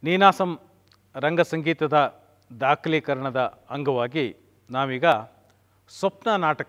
ನೀನಾಸಂ ರಂಗ ಸಂಗೀತದ ದಾಖಲೀಕರಣದ ಅಂಗವಾಗಿ ನಾವೀಗ ಸ್ವಪ್ನ ನಾಟಕ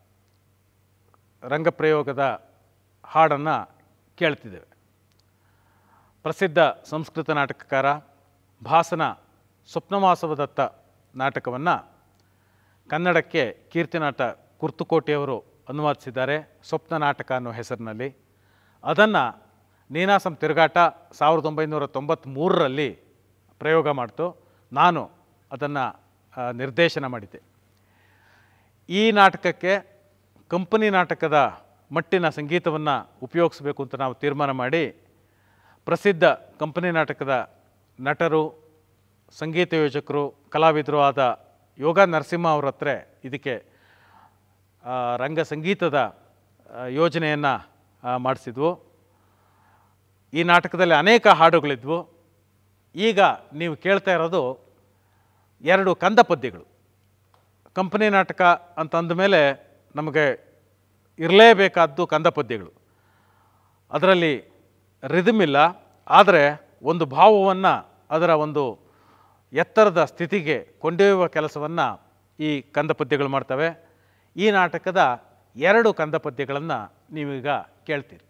ರಂಗಪ್ರಯೋಗದ ಹಾಡನ್ನು ಕೇಳ್ತಿದ್ದೇವೆ ಪ್ರಸಿದ್ಧ ಸಂಸ್ಕೃತ ನಾಟಕಕಾರ ಭಾಸನ ಸ್ವಪ್ನವಾಸವದತ್ತ ನಾಟಕವನ್ನು ಕನ್ನಡಕ್ಕೆ ಕೀರ್ತಿನಾಟ ಕುರ್ತುಕೋಟೆಯವರು ಅನುವಾದಿಸಿದ್ದಾರೆ ಸ್ವಪ್ನ ನಾಟಕ ಅನ್ನೋ ಹೆಸರಿನಲ್ಲಿ ಅದನ್ನು ನೀನಾಸಂ ತಿರುಗಾಟ ಸಾವಿರದ ಒಂಬೈನೂರ ತೊಂಬತ್ತ್ಮೂರರಲ್ಲಿ ಪ್ರಯೋಗ ಮಾಡ್ತು ನಾನು ಅದನ್ನು ನಿರ್ದೇಶನ ಮಾಡಿದ್ದೆ ಈ ನಾಟಕಕ್ಕೆ ಕಂಪನಿ ನಾಟಕದ ಮಟ್ಟಿನ ಸಂಗೀತವನ್ನು ಉಪಯೋಗಿಸಬೇಕು ಅಂತ ನಾವು ತೀರ್ಮಾನ ಮಾಡಿ ಪ್ರಸಿದ್ಧ ಕಂಪನಿ ನಾಟಕದ ನಟರು ಸಂಗೀತ ಯೋಜಕರು ಕಲಾವಿದರು ಆದ ಯೋಗ ನರಸಿಂಹ ಅವ್ರ ಹತ್ರ ಇದಕ್ಕೆ ಆ, ರಂಗ ಸಂಗೀತದ ಯೋಜನೆಯನ್ನು ಮಾಡಿಸಿದ್ವು ಈ ನಾಟಕದಲ್ಲಿ ಅನೇಕ ಹಾಡುಗಳಿದ್ವು ಈಗ ನೀವು ಕೇಳ್ತಾ ಇರೋದು ಎರಡು ಕಂದ ಪದ್ಯಗಳು ಕಂಪನಿ ನಾಟಕ ಅಂತ ಅಂದಮೇಲೆ ನಮಗೆ ಇರಲೇಬೇಕಾದ್ದು ಕಂದ ಪದ್ಯಗಳು ಅದರಲ್ಲಿ ರಿದಮ್ ಇಲ್ಲ ಆದರೆ ಒಂದು ಭಾವವನ್ನು ಅದರ ಒಂದು ಎತ್ತರದ ಸ್ಥಿತಿಗೆ ಕೊಂಡೊಯ್ಯುವ ಕೆಲಸವನ್ನು ಈ ಕಂದ ಪದ್ಯಗಳು ಮಾಡ್ತವೆ ಈ ನಾಟಕದ ಎರಡು ಕಂದ ಪದ್ಯಗಳನ್ನು ನೀವೀಗ ಕೇಳ್ತೀರಿ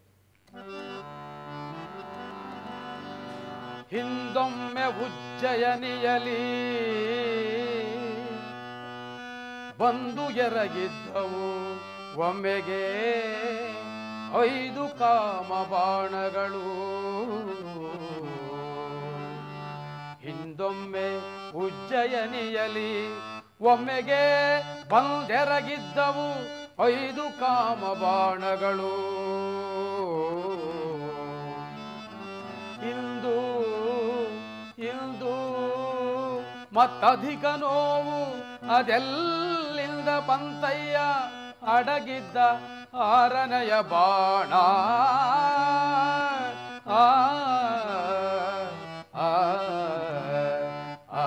ಹಿಂದೊಮ್ಮೆ ಉಜ್ಜಯನಿಯಲಿ ಬಂದು ಎರಗಿದ್ದವು ಒಮ್ಮೆಗೆ ಐದು ಕಾಮ ಬಾಣಗಳು ಹಿಂದೊಮ್ಮೆ ಉಜ್ಜಯನಿಯಲಿ ಒಮ್ಮೆಗೆ ಬಂದೆರಗಿದ್ದವು ಐದು ಕಾಮ ಬಾಣಗಳು ಇಂದು ಇಂದು ಮತ್ತಧಿಕ ನೋವು ಅದೆಲ್ಲಿಂದ ಪಂತಯ್ಯ ಅಡಗಿದ್ದ ಆರನೆಯ ಬಾಣ ಆ, ಆ, ಆ, ಆ.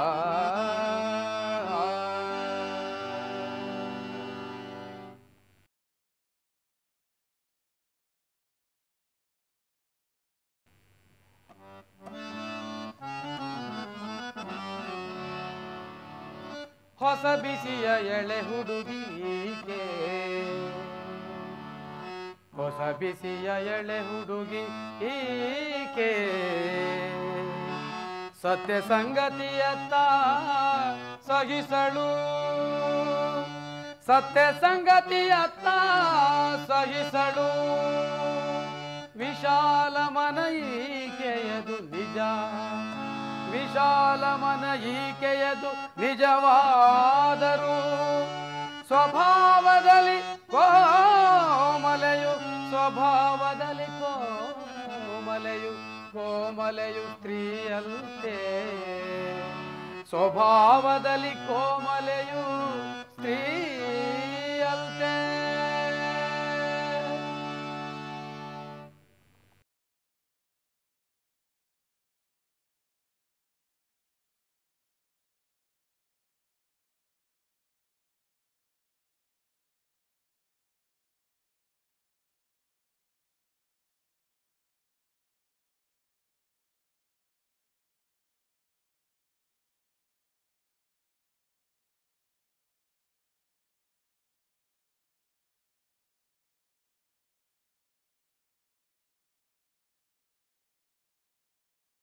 ಹೊಸ ಬಿಸಿಯ ಎಳೆ ಹುಡುಗಿಗೆ ಹೊಸ ಬಿಸಿಯ ಎಳೆ ಹುಡುಗಿ ಈಕೆ ಸತ್ಯ ಸಂಗತಿಯತ್ತ ಸಹಿಸಳು ಸತ್ಯ ಸಂಗತಿಯತ್ತ ಸಹಿಸಳು ವಿಶಾಲ ಮನ ಈಕೆಯದು ನಿಜ ವಿಶಾಲ ಮನ ಈಕೆಯದು ನಿಜವಾದರೂ ಸ್ವಭಾವದಲ್ಲಿ ಕೋಮಲೆಯು ಸ್ವಭಾವದಲ್ಲಿ ಕೋಮಲೆಯು ಕೋಮಲೆಯು ಸ್ತ್ರೀಯಂತೆ ಸ್ವಭಾವದಲ್ಲಿ ಕೋಮಲೆಯು ಸ್ತ್ರೀ